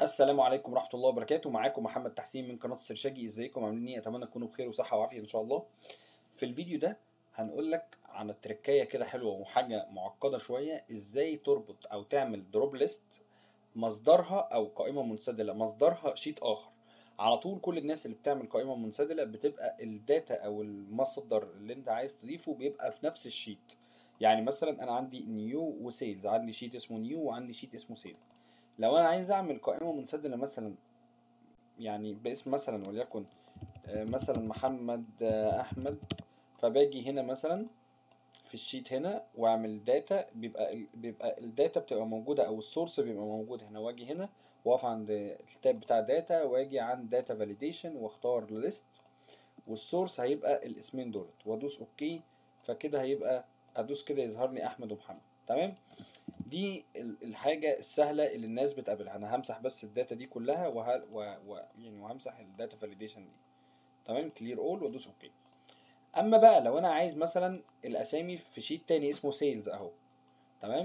السلام عليكم ورحمة الله وبركاته معاكم محمد تحسين من قناة السرشاجي ازيكم عاملين ايه اتمنى تكونوا بخير وصحة وعافية ان شاء الله في الفيديو ده هنقول لك عن التركية كده حلوة وحاجة معقدة شوية ازاي تربط او تعمل دروب ليست مصدرها او قائمة منسدلة مصدرها شيت اخر على طول كل الناس اللي بتعمل قائمة منسدلة بتبقى الداتا او المصدر اللي انت عايز تضيفه بيبقى في نفس الشيت يعني مثلا انا عندي نيو وسيلز عندي شيت اسمه نيو وعندي شيت اسمه سيلز لو انا عايز اعمل قائمه منسدله مثلا يعني باسم مثلا وليكن آه، مثلا محمد آه، احمد فباجي هنا مثلا في الشيت هنا واعمل داتا بيبقى ال- بيبقى الداتا بتبقى موجوده او السورس بيبقى موجود هنا واجي هنا واقف عند التاب بتاع داتا واجي عند داتا فاليديشن واختار ليست والسورس هيبقى الاسمين دولت وادوس اوكي فكده هيبقى ادوس كده يظهر لي احمد ومحمد تمام دي ال- الحاجة السهلة اللي الناس بتقابلها أنا همسح بس الداتا دي كلها وه... و... و... يعني وهمسح الداتا فاليديشن دي تمام كلير اول وادوس اوكي اما بقى لو انا عايز مثلا الاسامي في شيت تاني اسمه سيلز اهو تمام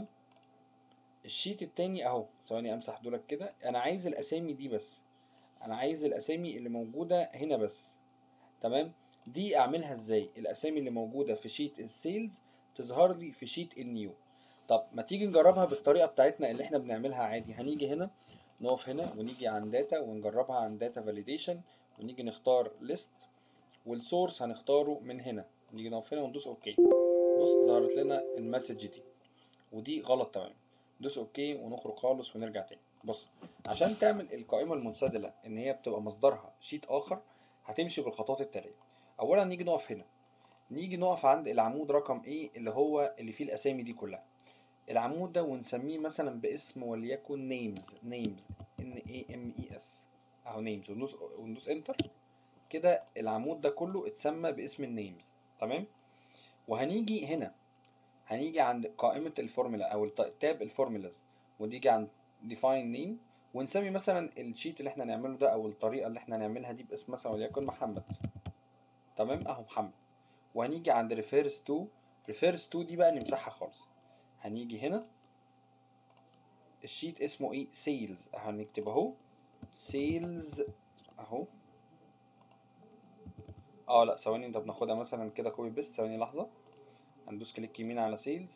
الشيت التاني اهو ثواني امسح دولك كده انا عايز الاسامي دي بس انا عايز الاسامي اللي موجودة هنا بس تمام دي اعملها ازاي الاسامي اللي موجودة في شيت السيلز تظهر لي في شيت النيو طب ما تيجي نجربها بالطريقه بتاعتنا اللي احنا بنعملها عادي هنيجي هنا نقف هنا ونيجي عند داتا ونجربها عند داتا فاليديشن ونيجي نختار ليست والسورس هنختاره من هنا نيجي نقف هنا وندوس اوكي بص ظهرت لنا المسج دي ودي غلط تمام ندوس اوكي ونخرج خالص ونرجع تاني بص عشان تعمل القائمه المنسدله ان هي بتبقى مصدرها شيت اخر هتمشي بالخطوات التاليه اولا نيجي نقف هنا نيجي نقف عند العمود رقم ايه اللي هو اللي فيه الاسامي دي كلها العمود ده ونسميه مثلا باسم وليكن نيمز نيمز ان اي ام اي اس اهو نيمز وندوس وندوس انتر كده العمود ده كله اتسمى باسم النيمز تمام وهنيجي هنا هنيجي عند قائمة الفورمولا او الت- تاب الفورمولاز ونيجي عند define name ونسمي مثلا الشيت اللي احنا هنعمله ده او الطريقة اللي احنا هنعملها دي باسم مثلا وليكن محمد تمام اهو محمد وهنيجي عند refers to refers to دي بقى نمسحها خالص هنيجي هنا الشيت اسمه ايه سيلز هنكتب اهو سيلز اهو اه لا ثواني انت بناخدها مثلا كده كوبي بيست ثواني لحظه هندوس كليك يمين على سيلز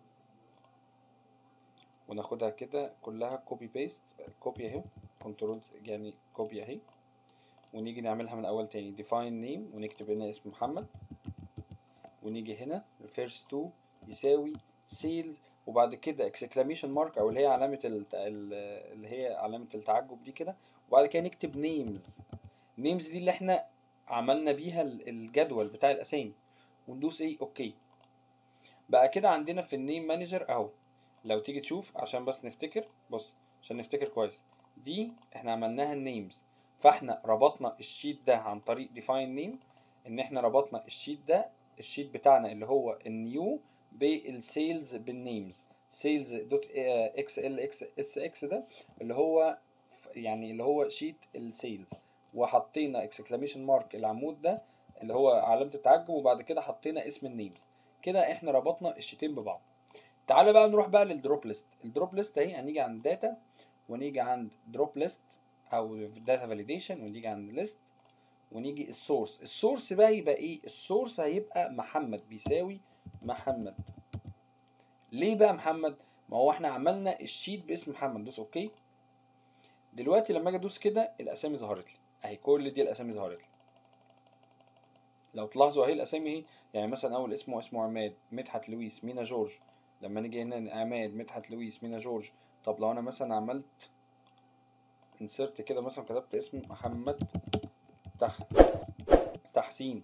وناخدها كده كلها كوبي بيست كوبي اهي كنترول يعني كوبي اهي ونيجي نعملها من الاول تاني ديفاين نيم ونكتب هنا اسم محمد ونيجي هنا refers to يساوي سيلز وبعد كده exclamation mark او اللي هي علامة الت- ال- اللي هي علامة التعجب دي كده وبعد كده نكتب names names دي اللي احنا عملنا بيها ال- الجدول بتاع الاسامي وندوس ايه اوكي بقى كده عندنا في النيم مانجر اهو لو تيجي تشوف عشان بس نفتكر بص عشان نفتكر كويس دي احنا عملناها النيمز فاحنا ربطنا الشيت ده عن طريق define name ان احنا ربطنا الشيت ده الشيت بتاعنا اللي هو النيو بالسيلز بالنيمز سيلز دوت اكس ال اكس اس اكس ده اللي هو ف- يعني اللي هو شيت السيلز وحطينا اكسكلاميشن مارك العمود ده اللي هو علامة التعجب وبعد كده حطينا اسم النيمز كده احنا ربطنا الشيتين ببعض تعالى بقى نروح بقى للدروب ليست الدروب ليست اهي هنيجي عند داتا ونيجي عند دروب ليست او داتا فاليديشن ونيجي عند ليست ونيجي السورس السورس بقى يبقى ايه السورس هيبقى محمد بيساوي محمد ليه بقى محمد ما هو احنا عملنا الشيت باسم محمد دوس اوكي دلوقتي لما اجي ادوس كده الاسامي ظهرت لي اهي كل دي الاسامي ظهرت لي لو تلاحظوا اهي الاسامي اهي يعني مثلا اول اسمه اسمه عماد مدحت لويس مينا جورج لما نيجي هنا عماد مدحت لويس مينا جورج طب لو انا مثلا عملت انسرت كده مثلا كتبت اسم محمد تح تحسين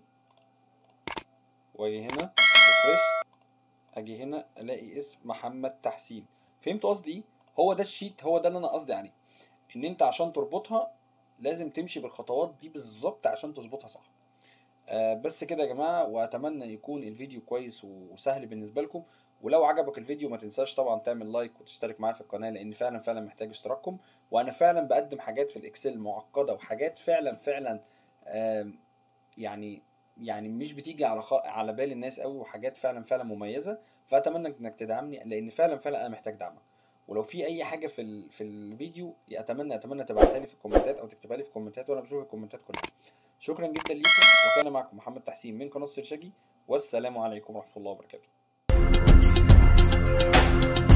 واجي هنا ريفرش اجي هنا الاقي اسم محمد تحسين فهمت قصدي ايه هو ده الشيت هو ده اللي انا قصدي عليه ان انت عشان تربطها لازم تمشي بالخطوات دي بالظبط عشان تظبطها صح آه بس كده يا جماعه واتمنى يكون الفيديو كويس وسهل بالنسبه لكم ولو عجبك الفيديو ما تنساش طبعا تعمل لايك وتشترك معايا في القناه لان فعلا فعلا محتاج اشتراككم وانا فعلا بقدم حاجات في الاكسل معقده وحاجات فعلا فعلا آم، يعني يعني مش بتيجي على خ... على بال الناس قوي وحاجات فعلا فعلا مميزه فاتمنى انك تدعمني لان فعلا فعلا انا محتاج دعمك ولو في اي حاجه في ال... في الفيديو اتمنى اتمنى تبعتها لي في الكومنتات او تكتبها لي في الكومنتات وانا بشوف الكومنتات كلها شكرا جدا ليكم وكان معكم محمد تحسين من قناه سرشاجي والسلام عليكم ورحمه الله وبركاته